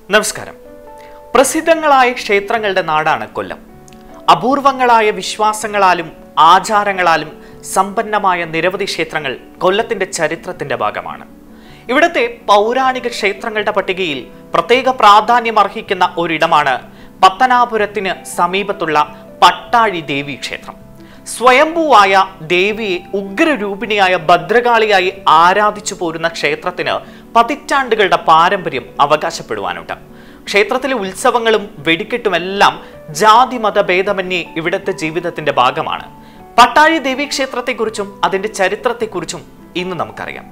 നമസ്കാരം പ്രസിദ്ധങ്ങളായ ക്ഷേത്രങ്ങളുടെ നാടാണ് കൊല്ലം അപൂർവങ്ങളായ വിശ്വാസങ്ങളാലും ആചാരങ്ങളാലും സമ്പന്നമായ നിരവധി ക്ഷേത്രങ്ങൾ കൊല്ലത്തിന്റെ ചരിത്രത്തിന്റെ ഭാഗമാണ് ഇവിടുത്തെ പൗരാണിക ക്ഷേത്രങ്ങളുടെ പട്ടികയിൽ പ്രത്യേക പ്രാധാന്യം അർഹിക്കുന്ന ഒരിടമാണ് പത്തനാപുരത്തിന് സമീപത്തുള്ള പട്ടാഴി ദേവി ക്ഷേത്രം സ്വയംഭൂവായ ദേവിയെ ഉഗ്രരൂപിണിയായ ഭദ്രകാളിയായി ആരാധിച്ചു പോരുന്ന ക്ഷേത്രത്തിന് പതിറ്റാണ്ടുകളുടെ പാരമ്പര്യം അവകാശപ്പെടുവാനുണ്ട് ക്ഷേത്രത്തിലെ ഉത്സവങ്ങളും വെടിക്കെട്ടുമെല്ലാം ജാതി മതഭേദമന്യേ ഇവിടുത്തെ ജീവിതത്തിന്റെ ഭാഗമാണ് പട്ടാഴി ദേവി ക്ഷേത്രത്തെക്കുറിച്ചും അതിന്റെ ചരിത്രത്തെക്കുറിച്ചും ഇന്ന് നമുക്കറിയാം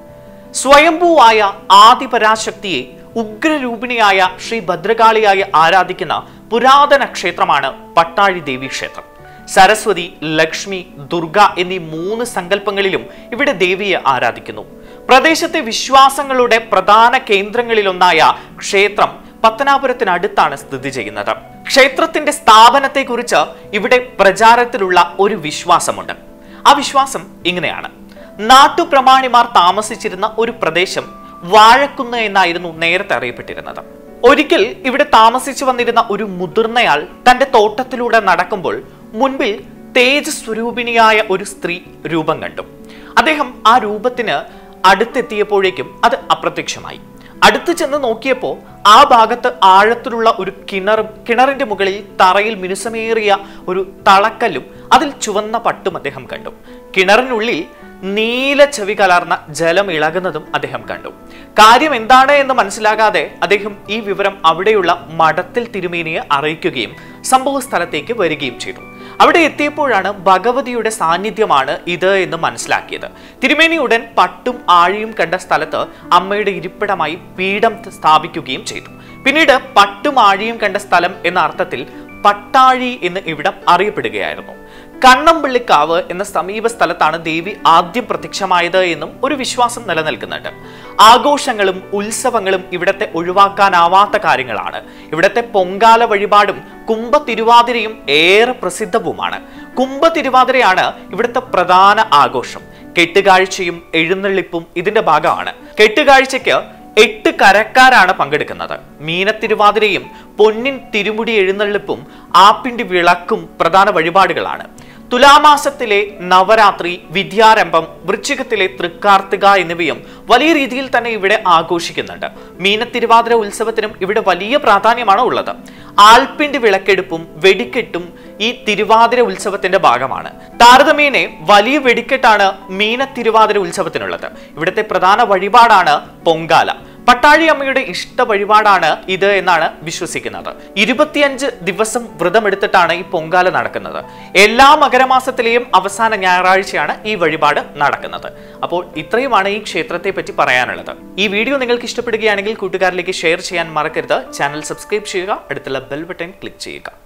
സ്വയംഭൂവായ ആദിപരാശക്തിയെ ഉഗ്രരൂപിണിയായ ശ്രീ ഭദ്രകാളിയായി ആരാധിക്കുന്ന പുരാതന ക്ഷേത്രമാണ് പട്ടാഴി ദേവി ക്ഷേത്രം സരസ്വതി ലക്ഷ്മി ദുർഗ എന്നീ മൂന്ന് സങ്കല്പങ്ങളിലും ഇവിടെ ദേവിയെ ആരാധിക്കുന്നു പ്രദേശത്തെ വിശ്വാസങ്ങളുടെ പ്രധാന കേന്ദ്രങ്ങളിലൊന്നായ ക്ഷേത്രം പത്തനാപുരത്തിനടുത്താണ് സ്ഥിതി ചെയ്യുന്നത് ക്ഷേത്രത്തിന്റെ സ്ഥാപനത്തെക്കുറിച്ച് ഇവിടെ പ്രചാരത്തിലുള്ള ഒരു വിശ്വാസമുണ്ട് ആ വിശ്വാസം ഇങ്ങനെയാണ് നാട്ടുപ്രമാണിമാർ താമസിച്ചിരുന്ന ഒരു പ്രദേശം വാഴക്കുന്ന് എന്നായിരുന്നു നേരത്തെ അറിയപ്പെട്ടിരുന്നത് ഒരിക്കൽ ഇവിടെ താമസിച്ചു വന്നിരുന്ന ഒരു മുതിർന്നയാൾ തന്റെ തോട്ടത്തിലൂടെ നടക്കുമ്പോൾ മുൻപിൽ തേജസ്വരൂപിണിയായ ഒരു സ്ത്രീ രൂപം കണ്ടു അദ്ദേഹം ആ രൂപത്തിന് അടുത്തെത്തിയപ്പോഴേക്കും അത് അപ്രത്യക്ഷമായി അടുത്ത് ചെന്ന് നോക്കിയപ്പോൾ ആ ഭാഗത്ത് ആഴത്തിലുള്ള ഒരു കിണറും കിണറിന്റെ മുകളിൽ തറയിൽ മിനുസമേറിയ ഒരു തളക്കല്ലും അതിൽ ചുവന്ന പട്ടും അദ്ദേഹം കണ്ടു കിണറിനുള്ളിൽ നീല ചെവി കലർന്ന ജലം ഇളകുന്നതും അദ്ദേഹം കണ്ടു കാര്യം എന്താണ് എന്ന് മനസ്സിലാകാതെ അദ്ദേഹം ഈ വിവരം അവിടെയുള്ള മഠത്തിൽ തിരുമേനിയെ അറിയിക്കുകയും സംഭവ സ്ഥലത്തേക്ക് വരികയും ചെയ്തു അവിടെ എത്തിയപ്പോഴാണ് ഭഗവതിയുടെ സാന്നിധ്യമാണ് ഇത് എന്ന് മനസ്സിലാക്കിയത് തിരുമേനി ഉടൻ പട്ടും ആഴിയും കണ്ട സ്ഥലത്ത് അമ്മയുടെ ഇരിപ്പിടമായി പീഠം സ്ഥാപിക്കുകയും ചെയ്തു പിന്നീട് പട്ടും ആഴിയും കണ്ട സ്ഥലം എന്ന അർത്ഥത്തിൽ പട്ടാഴി എന്ന് ഇവിടം അറിയപ്പെടുകയായിരുന്നു കണ്ണമ്പള്ളിക്കാവ് എന്ന സമീപ സ്ഥലത്താണ് ദേവി ആദ്യം പ്രത്യക്ഷമായത് എന്നും ഒരു വിശ്വാസം നിലനിൽക്കുന്നുണ്ട് ആഘോഷങ്ങളും ഉത്സവങ്ങളും ഇവിടത്തെ ഒഴിവാക്കാനാവാത്ത കാര്യങ്ങളാണ് ഇവിടത്തെ പൊങ്കാല വഴിപാടും കുംഭ തിരുവാതിരയും ഏറെ പ്രസിദ്ധവുമാണ് കുംഭ തിരുവാതിരയാണ് ഇവിടുത്തെ പ്രധാന ആഘോഷം കെട്ടുകാഴ്ചയും എഴുന്നള്ളിപ്പും ഇതിന്റെ ഭാഗമാണ് കെട്ടുകാഴ്ചയ്ക്ക് എട്ട് കരക്കാരാണ് പങ്കെടുക്കുന്നത് മീനത്തിരുവാതിരയും പൊന്നിൻ തിരുമുടി എഴുന്നള്ളിപ്പും ആപ്പിണ്ടി വിളക്കും പ്രധാന വഴിപാടുകളാണ് തുലാമാസത്തിലെ നവരാത്രി വിദ്യാരംഭം വൃശ്ചികത്തിലെ തൃക്കാർത്തിക എന്നിവയും വലിയ രീതിയിൽ തന്നെ ഇവിടെ ആഘോഷിക്കുന്നുണ്ട് മീനത്തിരുവാതിര ഉത്സവത്തിനും ഇവിടെ വലിയ പ്രാധാന്യമാണ് ഉള്ളത് ആൽപ്പിണ്ടി വിളക്കെടുപ്പും വെടിക്കെട്ടും ഈ തിരുവാതിര ഉത്സവത്തിന്റെ ഭാഗമാണ് താരതമ്യേനെ വലിയ വെടിക്കെട്ടാണ് മീനത്തിരുവാതിര ഉത്സവത്തിനുള്ളത് ഇവിടുത്തെ പ്രധാന വഴിപാടാണ് പൊങ്കാല പട്ടാഴി അമ്മയുടെ ഇഷ്ട വഴിപാടാണ് ഇത് എന്നാണ് വിശ്വസിക്കുന്നത് ഇരുപത്തിയഞ്ച് ദിവസം വ്രതമെടുത്തിട്ടാണ് ഈ പൊങ്കാല നടക്കുന്നത് എല്ലാ മകരമാസത്തിലെയും അവസാന ഞായറാഴ്ചയാണ് ഈ വഴിപാട് നടക്കുന്നത് അപ്പോൾ ഇത്രയുമാണ് ഈ ക്ഷേത്രത്തെ പറ്റി പറയാനുള്ളത് ഈ വീഡിയോ നിങ്ങൾക്ക് ഇഷ്ടപ്പെടുകയാണെങ്കിൽ കൂട്ടുകാരിലേക്ക് ഷെയർ ചെയ്യാൻ മറക്കരുത് ചാനൽ സബ്സ്ക്രൈബ് ചെയ്യുക അടുത്തുള്ള ബെൽ ബട്ടൺ ക്ലിക്ക് ചെയ്യുക